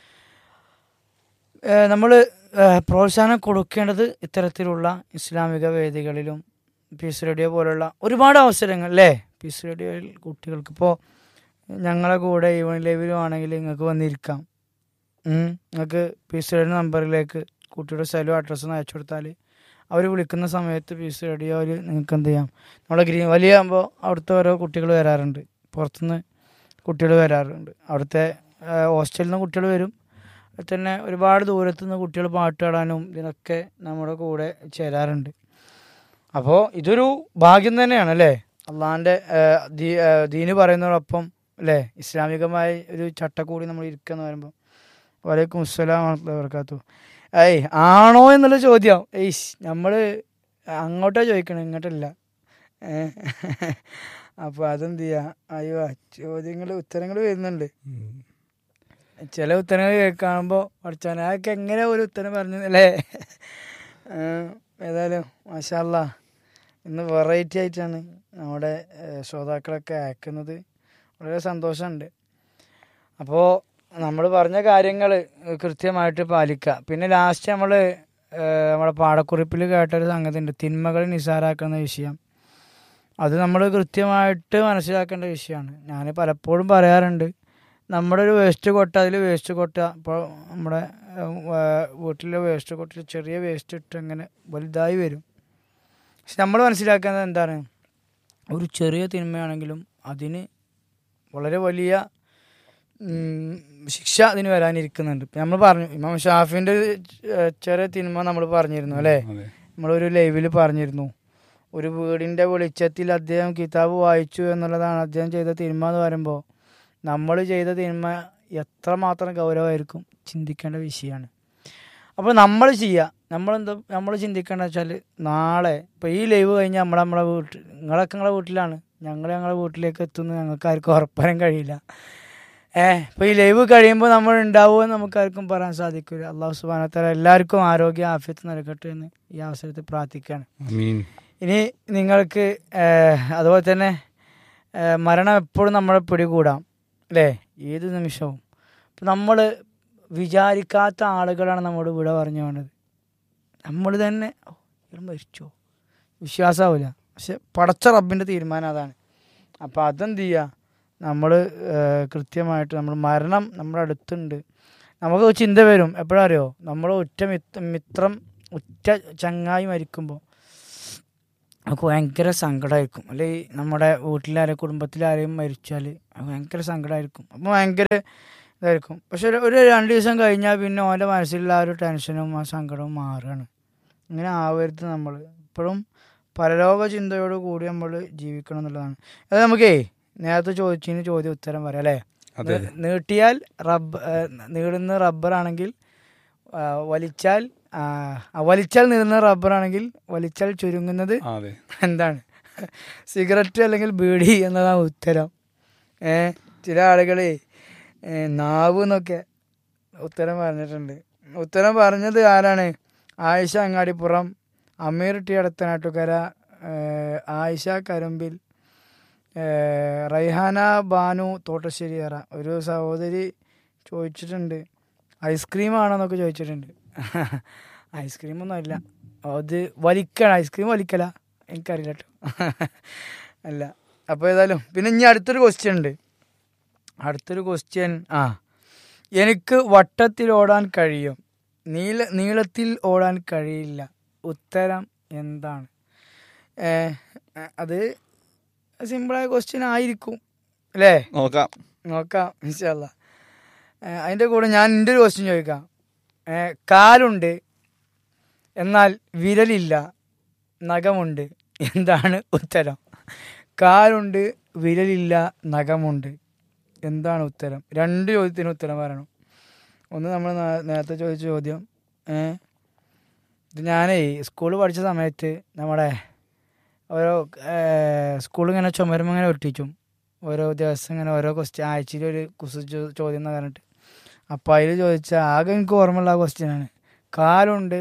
നമ്മൾ പ്രോത്സാഹനം കൊടുക്കേണ്ടത് ഇത്തരത്തിലുള്ള ഇസ്ലാമിക വേദികളിലും പീസ് റേഡിയോ പോലുള്ള ഒരുപാട് അവസരങ്ങൾ അല്ലേ പീസ് റേഡിയോയിൽ കുട്ടികൾക്ക് ഇപ്പോൾ ഞങ്ങളെ കൂടെ ഈവനിങ് ലൈവിലും ആണെങ്കിൽ നിങ്ങൾക്ക് വന്നിരിക്കാം ഉം. നിങ്ങൾക്ക് പീസ് റേഡിയോ നമ്പറിലേക്ക് കുട്ടിയുടെ സ്ഥലവും അഡ്രസ്സും അയച്ചു കൊടുത്താൽ അവർ വിളിക്കുന്ന സമയത്ത് പീസ് റേഡിയോയിൽ നിങ്ങൾക്ക് എന്ത് ചെയ്യാം നമ്മുടെ ഗ്രീൻ വലിയ ആകുമ്പോൾ അവിടുത്തെ ഓരോ കുട്ടികൾ വരാറുണ്ട് പുറത്തുനിന്ന് കുട്ടികൾ വരാറുണ്ട് അവിടുത്തെ ഹോസ്റ്റലിൽ നിന്ന് കുട്ടികൾ വരും അതുപോലെ തന്നെ ഒരുപാട് ദൂരത്തു നിന്ന് കുട്ടികൾ പാട്ട് പാടാനും ഇതിനൊക്കെ നമ്മുടെ കൂടെ ചേരാറുണ്ട് അപ്പോൾ ഇതൊരു ഭാഗ്യം തന്നെയാണ് അല്ലേ അള്ളാഹിൻ്റെ ദീന് പറയുന്നതോടൊപ്പം അല്ലേ ഇസ്ലാമികമായ ഒരു ചട്ടക്കൂടി നമ്മൾ ഇരിക്കുക എന്ന് പറയുമ്പോൾ വലൈക്കും അസ്സലാം വർക്കാത്തു ഏയ് ആണോ എന്നുള്ള ചോദ്യം ഏയ്സ് നമ്മൾ അങ്ങോട്ടാ ചോദിക്കണം ഇങ്ങോട്ടല്ല അപ്പോൾ അതെന്ത് ചെയ്യുക അയ്യോ ചോദ്യങ്ങൾ ഉത്തരങ്ങൾ വരുന്നുണ്ട് ചില ഉത്തരങ്ങൾ കേൾക്കാണുമ്പോൾ പഠിച്ചാൽ അതൊക്കെ എങ്ങനെ ഒരു ഉത്തരം പറഞ്ഞു അല്ലേ ആ, ഏതായാലും മാഷാല്ല ഇന്ന് വെറൈറ്റി ആയിട്ടാണ് നമ്മുടെ ഏഹ്, ശ്രോതാക്കളൊക്കെ അയക്കുന്നത് വളരെ സന്തോഷമുണ്ട് അപ്പോൾ നമ്മൾ പറഞ്ഞ കാര്യങ്ങൾ കൃത്യമായിട്ട് പാലിക്കുക പിന്നെ ലാസ്റ്റ് നമ്മൾ നമ്മുടെ പാടക്കുറിപ്പിൽ കേട്ടൊരു സംഗതി ഉണ്ട് തിന്മകൾ നിസാരാക്കുന്ന വിഷയം അത് നമ്മൾ കൃത്യമായിട്ട് മനസ്സിലാക്കേണ്ട വിഷയമാണ് ഞാൻ പലപ്പോഴും പറയാറുണ്ട് നമ്മുടെ ഒരു വേസ്റ്റ് കൊട്ട അതിൽ വേസ്റ്റ് കൊട്ട ഇപ്പോൾ നമ്മുടെ ഏഹ്, വേ- വീട്ടിലെ വേസ്റ്റ് കൊട്ടയിൽ ചെറിയ വേസ്റ്റ് ഇട്ട് അങ്ങനെ വലുതായി വരും പക്ഷെ നമ്മൾ മനസ്സിലാക്കുന്നത് എന്താണ് ഒരു ചെറിയ തിന്മയാണെങ്കിലും അതിന് വളരെ വലിയ ഉം, ശിക്ഷ അതിന് വരാനിരിക്കുന്നുണ്ട് ഇപ്പം നമ്മൾ പറഞ്ഞു ഇമാം ഷാഫിൻ്റെ ചെറിയ തിന്മ നമ്മൾ പറഞ്ഞിരുന്നു അല്ലേ അതെ നമ്മളൊരു ലൈവിൽ പറഞ്ഞിരുന്നു ഒരു വീടിൻ്റെ വെളിച്ചത്തിൽ അദ്ദേഹം കിതാബ് വായിച്ചു എന്നുള്ളതാണ് അദ്ദേഹം ചെയ്ത തിന്മ എന്ന് പറയുമ്പോൾ നമ്മൾ ചെയ്ത തിന്മ എത്രമാത്രം ഗൗരവമായിരിക്കും ചിന്തിക്കേണ്ട വിഷയമാണ് അപ്പോൾ നമ്മൾ ചെയ്യുക നമ്മളെന്താ നമ്മൾ ചിന്തിക്കേണ്ടത് വെച്ചാൽ നാളെ ഇപ്പോൾ ഈ ലൈവ് കഴിഞ്ഞാൽ നമ്മൾ നമ്മളെ വീട്ടിൽ നിങ്ങളൊക്കെ നിങ്ങളെ വീട്ടിലാണ് ഞങ്ങൾ ഞങ്ങളെ വീട്ടിലേക്ക് എത്തുന്നത് ഞങ്ങൾക്ക് ആർക്കും ഉറപ്പാൻ കഴിയില്ല ഏഹ് ഇപ്പോൾ ഈ ലൈവ് കഴിയുമ്പോൾ നമ്മൾ ഉണ്ടാവുമെന്ന് നമുക്ക് ആർക്കും പറയാൻ സാധിക്കില്ല അള്ളാഹു സുബാനത്തല എല്ലാവർക്കും ആരോഗ്യ ആഫ്യത്ത് നൽകട്ടെ എന്ന് ഈ അവസരത്തിൽ പ്രാർത്ഥിക്കുകയാണ് അമീൻ ഇനി നിങ്ങൾക്ക് ഏഹ്, അതുപോലെ തന്നെ ഏഹ്, മരണം എപ്പോഴും നമ്മളെ പിടികൂടാം അല്ലേ ഏത് നിമിഷവും ഇപ്പം നമ്മൾ വിചാരിക്കാത്ത ആളുകളാണ് നമ്മോട് വിട പറഞ്ഞു വേണ്ടത് നമ്മൾ തന്നെ "ഓ, ഇയാൾ മരിച്ചോ വിശ്വാസമാവില്ല പക്ഷെ പടച്ച റബ്ബിൻ്റെ തീരുമാനം അതാണ് അപ്പോൾ അതെന്ത് ചെയ്യുക നമ്മൾ കൃത്യമായിട്ട് നമ്മൾ മരണം നമ്മുടെ അടുത്തുണ്ട് നമുക്ക് ഒരു ചിന്ത വരും എപ്പോഴറിയോ നമ്മൾ ഉറ്റ മിത്ര മിത്രം ഉറ്റ ചങ്ങായി മരിക്കുമ്പോൾ നമുക്ക് ഭയങ്കര സങ്കടമായിരിക്കും അല്ലെങ്കിൽ നമ്മുടെ വീട്ടിലാരെയും കുടുംബത്തിലാരെയും മരിച്ചാൽ അത് ഭയങ്കര സങ്കടമായിരിക്കും അപ്പോൾ ഭയങ്കര ഇതായിരിക്കും പക്ഷെ ഒരു- ഒരു രണ്ട് ദിവസം കഴിഞ്ഞാൽ പിന്നെ ഓൻ്റെ മനസ്സിലുള്ള ആ ഒരു ടെൻഷനും ആ സങ്കടവും മാറുകയാണ് ഇങ്ങനെ ആവരുത് നമ്മൾ ഇപ്പോഴും പരലോക ചിന്തയോട് കൂടി നമ്മൾ ജീവിക്കണം എന്നുള്ളതാണ് അത് നമുക്കേ നേരത്തെ ചോദിച്ചതിന് ചോദ്യം ഉത്തരം പറയാം അല്ലേ അതെ നി- നീട്ടിയാൽ റബ്ബ് നീളുന്ന റബ്ബറാണെങ്കിൽ ആ, വലിച്ചാൽ ആ, ആ, വലിച്ചാൽ നീളുന്ന റബ്ബറാണെങ്കിൽ വലിച്ചാൽ ചുരുങ്ങുന്നത് ആ, അതെ എന്താണ് സിഗരറ്റ് അല്ലെങ്കിൽ ബീഡി എന്നതാണ് ഉത്തരം ഏ ചില ആളുകൾ നാവ് എന്നൊക്കെ ഉത്തരം പറഞ്ഞിട്ടുണ്ട് ഉത്തരം പറഞ്ഞത് ആരാണ് ആയിഷ അങ്ങാടിപ്പുറം അമീർ ടി അടുത്തനാട്ടുകര ഏഹ്, ആയിഷ കരുമ്പിൽ ഏഹ്, റൈഹാന ബാനു തോട്ടശ്ശേരിയറ ഒരു സഹോദരി ചോദിച്ചിട്ടുണ്ട് ഐസ്ക്രീം ആണോന്നൊക്കെ ചോദിച്ചിട്ടുണ്ട് ഐസ്ക്രീമൊന്നും അല്ല അത് വലിക്കണം ഐസ്ക്രീം വലിക്കല എനിക്കറിയില്ല കേട്ടോ അല്ല അപ്പോൾ ഏതായാലും പിന്നെ ഇനി അടുത്തൊരു ക്വസ്റ്റ്യൻ ഉണ്ട് അടുത്തൊരു ക്വസ്റ്റ്യൻ ആ എനിക്ക് വട്ടത്തിൽ ഓടാൻ കഴിയും നീല നീളത്തിൽ ഓടാൻ കഴിയില്ല ഉത്തരം എന്താണ് ഏ, അത് സിമ്പിളായ ക്വസ്റ്റ്യൻ ആയിരിക്കും അല്ലേ നോക്കാം നോക്കാം ഇൻഷല്ല അതിൻ്റെ കൂടെ ഞാൻ എൻ്റെ ഒരു ക്വസ്റ്റ്യൻ ചോദിക്കാം ഏ, കാലുണ്ട് എന്നാൽ വിരലില്ല നഖമുണ്ട് എന്താണ് ഉത്തരം കാലുണ്ട് വിരലില്ല നഖമുണ്ട് എന്താണ് ഉത്തരം രണ്ട് ചോദ്യത്തിന് ഉത്തരം പറയണം ഒന്ന് നമ്മൾ നേ- നേരത്തെ ചോദിച്ച ചോദ്യം ഏ ഇത് ഞാനേ സ്കൂളിൽ പഠിച്ച സമയത്ത് നമ്മുടെ ഓരോ സ്കൂളിൽ ഇങ്ങനെ ചുമരുമ്പ് ഇങ്ങനെ ഒട്ടിച്ചും ഓരോ ദിവസം ഇങ്ങനെ ഓരോ ക്വസ്റ്റ്യൻ ആഴ്ചയിൽ ഒരു കുസു ചോ- ചോദ്യം എന്ന് പറഞ്ഞിട്ട് അപ്പം അതിൽ ചോദിച്ച ആകെ എനിക്ക് ഓർമ്മയുള്ള ക്വസ്റ്റ്യനാണ് കാലുണ്ട്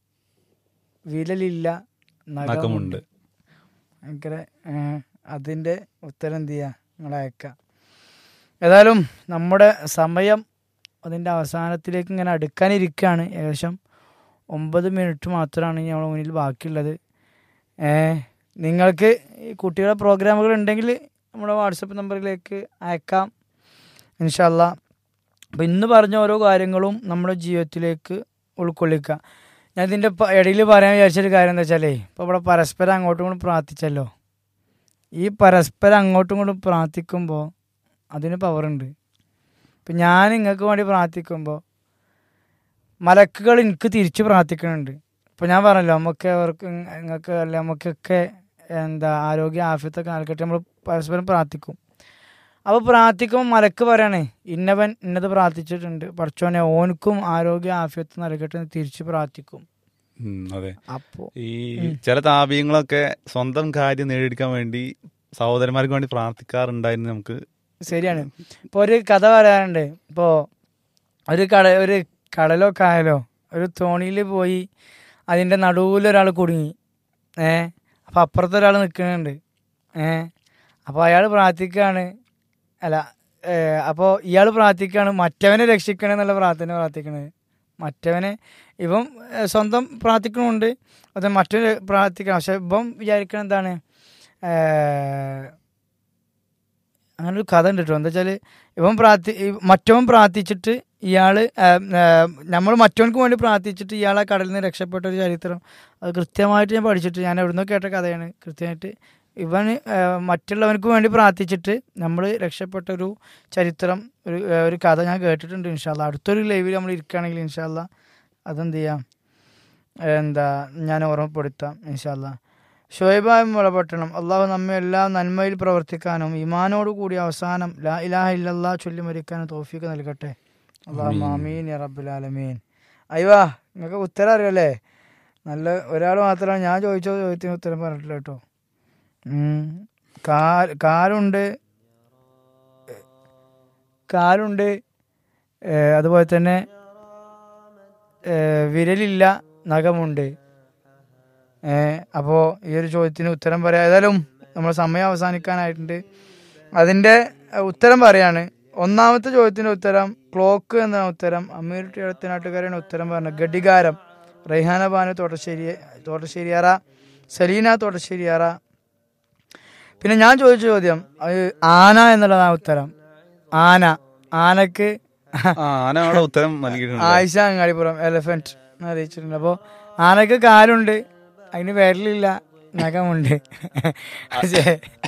വിരലില്ല നഖമുണ്ട് നഖമുണ്ട് ഭയങ്കര അതിൻ്റെ ഉത്തരം എന്ത് ചെയ്യുക നിങ്ങൾ അയക്കാം ഏതായാലും നമ്മുടെ സമയം അതിൻ്റെ അവസാനത്തിലേക്ക് ഇങ്ങനെ അടുക്കാനിരിക്കുകയാണ് ഏകദേശം ഒമ്പത് മിനിറ്റ് മാത്രമാണ് ഇനി നമ്മുടെ മുന്നിൽ ബാക്കിയുള്ളത് ഏ, നിങ്ങൾക്ക് ഈ കുട്ടികളുടെ പ്രോഗ്രാമുകൾ ഉണ്ടെങ്കിൽ നമ്മുടെ വാട്സപ്പ് നമ്പറിലേക്ക് അയക്കാം ഇൻഷല്ല അപ്പം ഇന്ന് പറഞ്ഞ ഓരോ കാര്യങ്ങളും നമ്മുടെ ജീവിതത്തിലേക്ക് ഉൾക്കൊള്ളിക്കുക ഞാൻ ഇതിൻ്റെ ഇടയിൽ പറയാൻ വിചാരിച്ചൊരു കാര്യം എന്താ വെച്ചാലേ ഇപ്പോൾ ഇവിടെ പരസ്പരം അങ്ങോട്ടും ഇങ്ങോട്ടും പ്രാർത്ഥിച്ചല്ലോ ഈ പരസ്പരം അങ്ങോട്ടും ഇങ്ങോട്ടും പ്രാർത്ഥിക്കുമ്പോൾ അതിന് പവറുണ്ട് ഇപ്പം ഞാൻ നിങ്ങൾക്ക് വേണ്ടി പ്രാർത്ഥിക്കുമ്പോൾ മലക്കുകൾ എനിക്ക് തിരിച്ച് പ്രാർത്ഥിക്കുന്നുണ്ട് ഇപ്പം ഞാൻ പറഞ്ഞല്ലോ നമുക്ക് അവർക്ക് നിങ്ങൾക്ക് അല്ല നമുക്കൊക്കെ എന്താ ആരോഗ്യ ആഫ്യത്തൊക്കെ നൽകട്ടെ നമ്മൾ പരസ്പരം പ്രാർത്ഥിക്കും അപ്പോൾ പ്രാർത്ഥിക്കുമ്പോൾ മലക്ക് പറയണേ ഇന്നവൻ ഇന്നത് പ്രാർത്ഥിച്ചിട്ടുണ്ട് പഠിച്ചോനെ ഓനക്കും ആരോഗ്യ ആഫ്യത്ത് നൽകട്ടെ എന്ന് തിരിച്ച് പ്രാർത്ഥിക്കും ഉം, അതെ അപ്പോൾ ഈ ചില താപീയങ്ങളൊക്കെ സ്വന്തം കാര്യം നേടിയെടുക്കാൻ വേണ്ടി സഹോദരന്മാർക്ക് വേണ്ടി പ്രാർത്ഥിക്കാറുണ്ടായിരുന്നു നമുക്ക് ശരിയാണ് ഇപ്പോൾ ഒരു കഥ പറയാറുണ്ട് ഇപ്പോൾ ഒരു കട ഒരു കടലോ കായലോ ഒരു തോണിയിൽ പോയി അതിൻ്റെ നടുവിൽ ഒരാൾ കുടുങ്ങി ഏ അപ്പോൾ അപ്പുറത്ത് ഒരാൾ നിൽക്കുന്നുണ്ട് ഏ അപ്പോൾ അയാൾ പ്രാർത്ഥിക്കുകയാണ് അല്ല അപ്പോൾ ഇയാൾ പ്രാർത്ഥിക്കുകയാണ് മറ്റവനെ രക്ഷിക്കണേ എന്നുള്ള പ്രാർത്ഥന പ്രാർത്ഥിക്കണത് മറ്റവനെ ഇവൻ ഏ, സ്വന്തം പ്രാർത്ഥിക്കണമുണ്ട് അത് മറ്റൊരു പ്രാർത്ഥിക്കണം പക്ഷെ ഇവൻ വിചാരിക്കണം എന്താണ് ഏ, അങ്ങനെ ഒരു കഥ ഉണ്ട് കേട്ടോ എന്താ വെച്ചാൽ ഇവൻ പ്രാർത്ഥി ഈ മറ്റവൻ പ്രാർത്ഥിച്ചിട്ട് ഇയാൾ നമ്മൾ മറ്റവൻക്ക് വേണ്ടി പ്രാർത്ഥിച്ചിട്ട് ഇയാൾ ആ കടലിൽ നിന്ന് രക്ഷപ്പെട്ട ഒരു ചരിത്രം അത് കൃത്യമായിട്ട് ഞാൻ പഠിച്ചിട്ട് ഞാൻ എവിടുന്നോ കേട്ട കഥയാണ് കൃത്യമായിട്ട് ഇവൻ മറ്റുള്ളവർക്ക് വേണ്ടി പ്രാർത്ഥിച്ചിട്ട് നമ്മൾ രക്ഷപ്പെട്ട ഒരു ചരിത്രം ഒരു ആ, ഒരു കഥ ഞാൻ കേട്ടിട്ടുണ്ട് ഇൻഷാല്ല അടുത്തൊരു ലൈവിൽ നമ്മൾ ഇരിക്കുകയാണെങ്കിൽ ഇൻഷാല്ല അതെന്ത് ചെയ്യാം എന്താ ഞാൻ ഓർമ്മപ്പെടുത്താം ഇൻഷാല്ല ഷോയബായ മുളപട്ടണം അള്ളാഹു നമ്മെ എല്ലാം നന്മയിൽ പ്രവർത്തിക്കാനും ഇമാനോട് കൂടി അവസാനം ലാ ഇലാഹ ഇല്ലല്ലാ ചൊല്ലി മരിക്കാനും തോഫിക്ക് നൽകട്ടെ അള്ളാഹു ആമീൻ. മാമീൻ യാ റബ്ബുൽ ആലമീൻ അയ്വാ നിങ്ങൾക്ക് ഉത്തരം അറിയല്ലേ നല്ല ഒരാൾ മാത്രമാണ് ഞാൻ ചോദിച്ച ചോദ്യത്തിന് ഉത്തരം പറഞ്ഞിട്ടില്ല കേട്ടോ ഉം. കാൽ കാലുണ്ട് കാലുണ്ട് ഏ, അതുപോലെ തന്നെ ഏ, വിരലില്ല നഖമുണ്ട് ഏ, അപ്പോൾ ഈ ഒരു ചോദ്യത്തിന് ഉത്തരം പറയാം ഏതായാലും നമ്മൾ സമയം അവസാനിക്കാനായിട്ടുണ്ട് അതിൻ്റെ ഏ, ഉത്തരം പറയാണ് ഒന്നാമത്തെ ചോദ്യത്തിൻ്റെ ഉത്തരം ക്ലോക്ക് എന്നാണ് ഉത്തരം അമീർ എഴുത്തനാട്ടുകാരാണ് ഉത്തരം പറഞ്ഞത് ഘടികാരം റൈഹാന ബാനു തോട്ടശ്ശേരി തോട്ടശ്ശേരിയാറ സലീന തോട്ടശ്ശേരിയാറ പിന്നെ ഞാൻ ചോദിച്ച ചോദ്യം അത് ആന എന്നുള്ളതാണ് ഉത്തരം ആന ആനക്ക് ആ ആന അവിടെ ഉത്തരം നൽകിയിട്ടുണ്ട് ആയിഷ അങ്ങാടിപ്പുറം എലഫന്റ് എന്ന് അറിയിച്ചിട്ടുണ്ട് അപ്പോൾ ആനക്ക് കാലുണ്ട് അതിന് വിരലില്ല നഖമുണ്ട് പക്ഷേ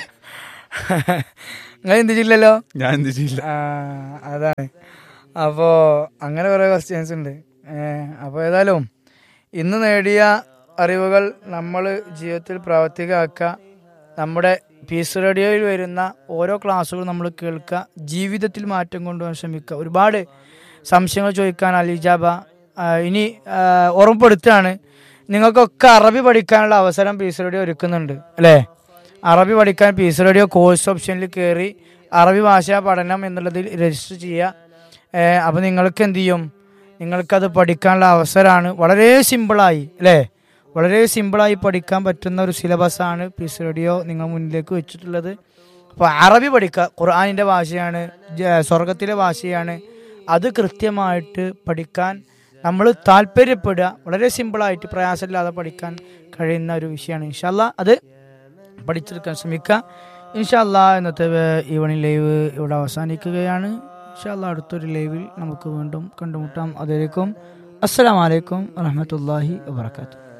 നിങ്ങൾ ചിന്തിച്ചില്ലല്ലോ ഞാൻ എന്ത് ചെയ്യില്ല ആ, അതാണ് അപ്പോൾ അങ്ങനെ കുറേ ക്വസ്റ്റ്യൻസ് ഉണ്ട് അപ്പോൾ ഏതായാലും ഇന്ന് നേടിയ അറിവുകൾ നമ്മൾ ജീവിതത്തിൽ പ്രാവർത്തികമാക്കുക നമ്മുടെ പീസ് റേഡിയോയിൽ വരുന്ന ഓരോ ക്ലാസ്സുകളും നമ്മൾ കേൾക്കുക ജീവിതത്തിൽ മാറ്റം കൊണ്ടുപോകാൻ ശ്രമിക്കുക ഒരുപാട് സംശയങ്ങൾ ചോദിക്കാൻ അലിജാബ ആ, ഇനി ആ, ഓർമ്മപ്പെടുത്തുകയാണ് നിങ്ങൾക്കൊക്കെ അറബി പഠിക്കാനുള്ള അവസരം പീസ് റേഡിയോ ഒരുക്കുന്നുണ്ട് അല്ലേ അറബി പഠിക്കാൻ പീസ് റേഡിയോ കോഴ്സ് ഓപ്ഷനിൽ കയറി അറബി ഭാഷാ പഠനം എന്നുള്ളതിൽ രജിസ്റ്റർ ചെയ്യുക അപ്പോൾ നിങ്ങൾക്ക് എന്ത് ചെയ്യും നിങ്ങൾക്കത് പഠിക്കാനുള്ള അവസരമാണ് വളരെ സിമ്പിളായി അല്ലേ വളരെ സിമ്പിളായി പഠിക്കാൻ പറ്റുന്ന ഒരു സിലബസാണ് പീസ് റേഡിയോ നിങ്ങൾ മുന്നിലേക്ക് വെച്ചിട്ടുള്ളത് അപ്പോൾ അറബി പഠിക്കുക ഖുർആാനിൻ്റെ ഭാഷയാണ് ജ- സ്വർഗത്തിലെ ഭാഷയാണ് അത് കൃത്യമായിട്ട് പഠിക്കാൻ നമ്മൾ താല്പര്യപ്പെടുക വളരെ സിമ്പിളായിട്ട് പ്രയാസമില്ലാതെ പഠിക്കാൻ കഴിയുന്ന ഒരു വിഷയമാണ് ഇൻഷാല്ല അത് പഠിച്ചെടുക്കാൻ ശ്രമിക്കുക ഇൻഷല്ല ഇന്നത്തെ ഈവനിങ് ലൈവ് ഇവിടെ അവസാനിക്കുകയാണ് ഇൻഷല്ല അടുത്തൊരു ലൈവിൽ നമുക്ക് വീണ്ടും കണ്ടുമുട്ടാം അതിലേക്കും അസ്സലാമലൈക്കും വറഹമത്തല്ലാഹി വാത്തു